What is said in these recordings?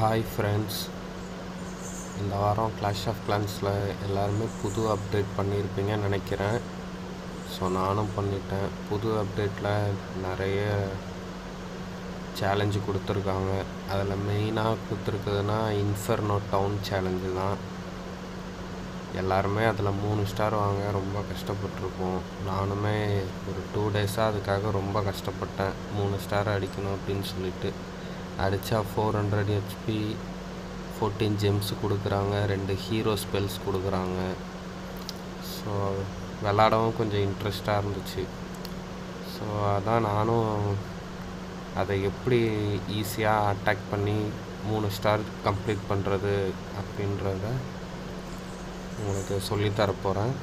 hi friends இந்த வாரம் clash of கிளான்ஸில் எல்லாருமே புது அப்டேட் பண்ணியிருப்பீங்கன்னு நினைக்கிறேன் ஸோ நானும் பண்ணிட்டேன் புது அப்டேட்டில் நிறைய சேலஞ்சு கொடுத்துருக்காங்க அதில் மெயினாக கொடுத்துருக்குதுன்னா இன்ஃபர்னோ டவுன் சேலஞ்சு தான் எல்லாருமே அதில் மூணு ஸ்டார் வாங்க ரொம்ப கஷ்டப்பட்டிருக்கோம் நானுமே ஒரு டூ டேஸாக அதுக்காக ரொம்ப கஷ்டப்பட்டேன் மூணு ஸ்டார் அடிக்கணும் அப்படின்னு சொல்லிட்டு அடித்தா four hundred HP fourteen gems கொடுக்குறாங்க ரெண்டு ஹீரோ ஸ்பெல்ஸ் கொடுக்குறாங்க ஸோ விளாடவும் கொஞ்சம் இன்ட்ரெஸ்டாக இருந்துச்சு ஸோ அதான் நானும் அதை எப்படி ஈஸியாக அட்டாக் பண்ணி மூணு ஸ்டார் கம்ப்ளீட் பண்ணுறது அப்படின்றத உங்களுக்கு சொல்லித்தர போகிறேன்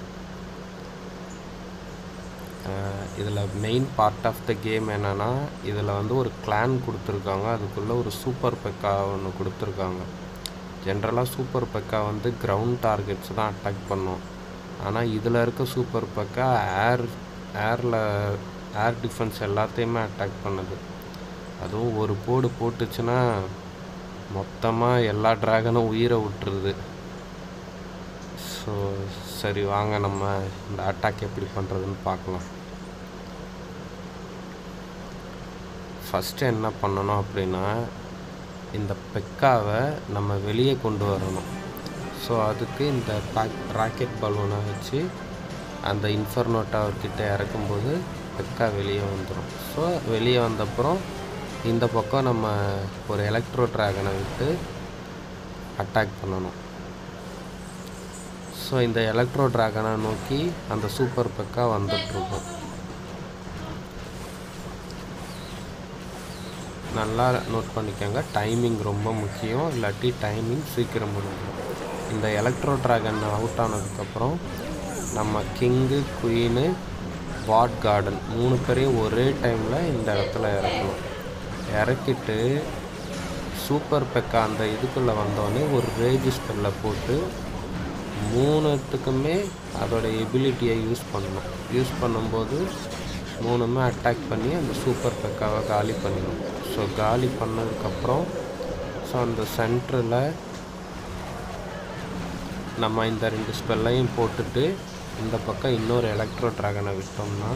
இதில் main part of the game என்னென்னா இதில் வந்து ஒரு கிளான் கொடுத்துருக்காங்க அதுக்குள்ளே ஒரு சூப்பர் பெக்கா ஒன்று கொடுத்துருக்காங்க ஜென்ரலாக சூப்பர் பெக்கா வந்து கிரவுண்ட் டார்கெட்ஸ் தான் அட்டாக் பண்ணும் ஆனால் இதில் இருக்க சூப்பர் பெக்கா ஏர் ஏரில் ஏர் டிஃபென்ஸ் எல்லாத்தையுமே அட்டாக் பண்ணுது அதுவும் ஒரு போடு போட்டுச்சுன்னா மொத்தமாக எல்லா ட்ராகனும் உயிரை விட்டுருது ஸோ சரி வாங்க நம்ம இந்த அட்டாக் எப்படி பண்ணுறதுன்னு பார்க்கலாம் ஃபஸ்ட்டு என்ன பண்ணணும் அப்படின்னா இந்த பெக்காவை நம்ம வெளியே கொண்டு வரணும் ஸோ அதுக்கு இந்த பேக் ராக்கெட் பலூனை வச்சு அந்த இன்ஃபர்னோ டவர் கிட்ட இறக்கும்போது பெக்கா வெளியே வந்துடும் ஸோ வெளியே வந்தப்புறம் இந்த பக்கம் நம்ம ஒரு எலக்ட்ரோ ட்ராகனை விட்டு அட்டாக் பண்ணணும் ஸோ இந்த எலக்ட்ரோ ட்ராகனை நோக்கி அந்த சூப்பர் பெக்கா வந்துட்டுருக்கும் நல்லா நோட் பண்ணிக்கோங்க டைமிங் ரொம்ப முக்கியம் இல்லாட்டி டைமிங் சீக்கிரம் முடிஞ்சிடும் இந்த எலக்ட்ரோ ட்ராகன் அவுட் ஆனதுக்கப்புறம் நம்ம கிங்கு குயினு வாட் கார்டன் மூணு பேரையும் ஒரே டைமில் இந்த இடத்துல இறக்கணும் இறக்கிட்டு சூப்பர் பெக்கா அந்த இதுக்குள்ளே வந்தோடனே ஒரு ரேஜ் ஸ்பெல்லை போட்டு மூணுத்துக்குமே அதோட எபிலிட்டியை யூஸ் பண்ணணும் யூஸ் பண்ணும்போது மூணுமே அட்டாக் பண்ணி அந்த சூப்பர் பெக்காவை காலி பண்ணிடும் ஸோ காலி பண்ணதுக்கப்புறம் ஸோ அந்த சென்டரில் நம்ம இந்த ரெண்டு ஸ்பெல்லையும் போட்டுட்டு இந்த பக்கம் இன்னொரு எலக்ட்ரோ ட்ராகனை விட்டோம்னா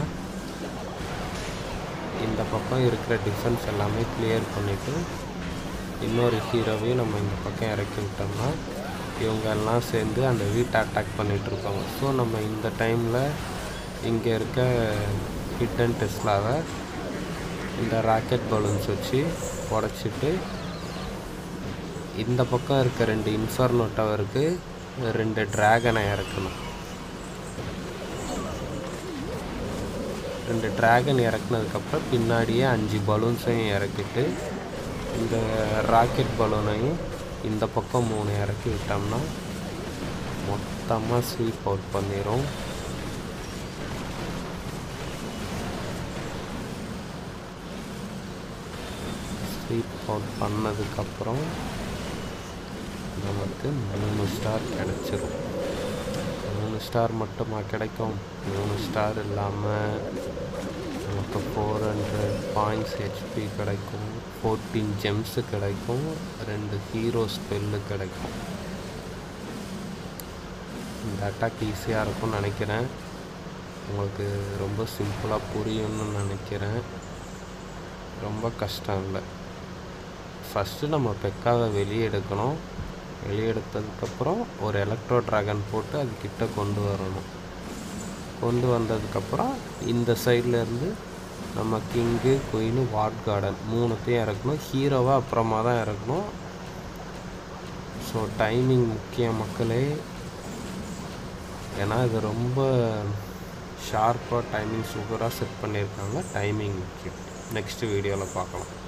இந்த பக்கம் இருக்கிற டிஃபென்ஸ் எல்லாமே கிளியர் பண்ணிவிட்டு இன்னொரு ஹீரோவையும் நம்ம இந்த பக்கம் இறக்கி விட்டோம்னா இவங்க எல்லாம் சேர்ந்து அந்த வீட்டை அட்டாக் பண்ணிகிட்ருப்பாங்க ஸோ நம்ம இந்த டைமில் இங்கே இருக்க ஹிட்டன் டெஸ்லாவை இந்த ராக்கெட் பலூன்ஸ் வச்சு உடச்சிட்டு இந்த பக்கம் இருக்க ரெண்டு இன்ஃபர்னோ டவருக்கு ரெண்டு ட்ராகனை இறக்கணும் ரெண்டு ட்ராகன் இறக்குனதுக்கப்புறம் பின்னாடியே அஞ்சு பலூன்ஸையும் இறக்கிட்டு இந்த ராக்கெட் பலூனையும் இந்த பக்கம் மூணு இறக்கி விட்டோம்னா மொத்தமாக ஸ்வீப் அவுட் பண்ணிடும் ஸ்வீப் அவுட் பண்ணதுக்கப்புறம் நமக்கு மூணு ஸ்டார் கிடச்சிரும் மூணு ஸ்டார் மட்டுமா கிடைக்கும் மூணு ஸ்டார் இல்லாமல் நமக்கு ஃபோர் ஹண்ட்ரட் பாயிண்ட்ஸ் ஹெச்பி கிடைக்கும் ஃபோர்டீன் ஜெம்ஸு கிடைக்கும் ரெண்டு ஹீரோ ஸ்பெல்லு கிடைக்கும் இந்த அட்டாக் ஈஸியாக இருக்கும்னு நினைக்கிறேன் உங்களுக்கு ரொம்ப சிம்பிளாக புரியும்னு நினைக்கிறேன் ரொம்ப கஷ்டம் இல்லை ஃபஸ்ட்டு நம்ம பெக்காவை வெளியே எடுக்கணும் வெளியே எடுத்ததுக்கப்புறம் ஒரு எலக்ட்ரோ ட்ராகன் போட்டு அது கிட்ட கொண்டு வரணும் கொண்டு வந்ததுக்கப்புறம் இந்த சைட்லேருந்து நம்ம கிங்கு குயினு வாட் கார்டன் மூணுத்தையும் இறக்கணும் ஹீரோவை அப்புறமா தான் இறக்கணும் ஸோ டைமிங் முக்கிய மக்களே ஏன்னா இது ரொம்ப ஷார்ப்பாக டைமிங் சூப்பராக செட் பண்ணியிருக்காங்க டைமிங் முக்கியம் நெக்ஸ்ட் வீடியோவில் பார்க்கலாம்